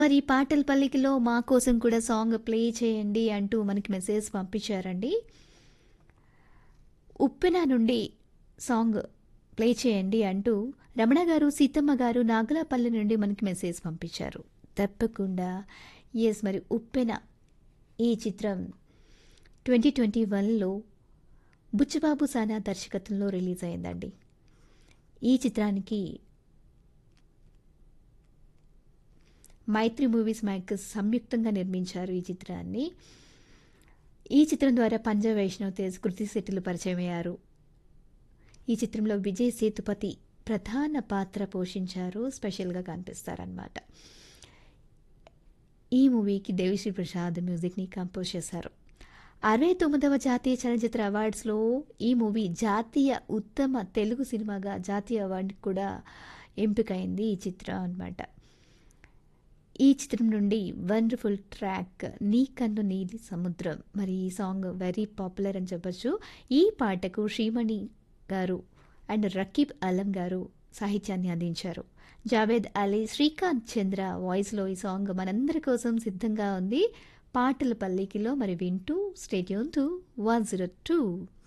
మరి పాటల పల్లికలో మా కోసం కూడా సాంగ్ ప్లే చేయండి అంటూ మనకి మెసేజ్ పంపించారండి ఉప్పెన నుండి సాంగ్ ప్లే చేయండి అంటూ రమణ గారు సీతమ్మ గారు నాగలాపల్లి నుండి మనకి మెసేజ్ పంపించారు తప్పకుండా ఎస్ మరి ఉప్పెన ఈ చిత్రం ట్వంటీ ట్వంటీ వన్లో బుచ్చిబాబు సానా దర్శకత్వంలో రిలీజ్ అయిందండి ఈ చిత్రానికి మైత్రి మూవీస్ మ్యాక్స్ సంయుక్తంగా నిర్మించారు ఈ చిత్రాన్ని ఈ చిత్రం ద్వారా పంజాబ్ వైష్ణవ్ తేజ్ కృతి శెట్టిలు పరిచయం అయ్యారు ఈ చిత్రంలో విజయ్ సేతుపతి ప్రధాన పాత్ర పోషించారు స్పెషల్గా కనిపిస్తారనమాట ఈ మూవీకి దేవిశ్రీ ప్రసాద్ మ్యూజిక్ని కంపోజ్ చేశారు అరవై తొమ్మిదవ జాతీయ చలనచిత్ర అవార్డ్స్లో ఈ మూవీ జాతీయ ఉత్తమ తెలుగు సినిమాగా జాతీయ అవార్డుకి కూడా ఎంపికైంది ఈ చిత్రం అనమాట ఈ చిత్రం నుండి వండర్ఫుల్ ట్రాక్ నీ కన్ను నీలి సముద్రం మరి ఈ సాంగ్ వెరీ పాపులర్ అని చెప్పొచ్చు ఈ పాటకు శ్రీమణి గారు అండ్ రకీబ్ అలం గారు సాహిత్యాన్ని అందించారు జావేద్ అలీ శ్రీకాంత్ చంద్ర వాయిస్లో ఈ సాంగ్ మనందరి కోసం సిద్ధంగా ఉంది పాటల పల్లికిలో మరి వింటూ stay tune to one zero two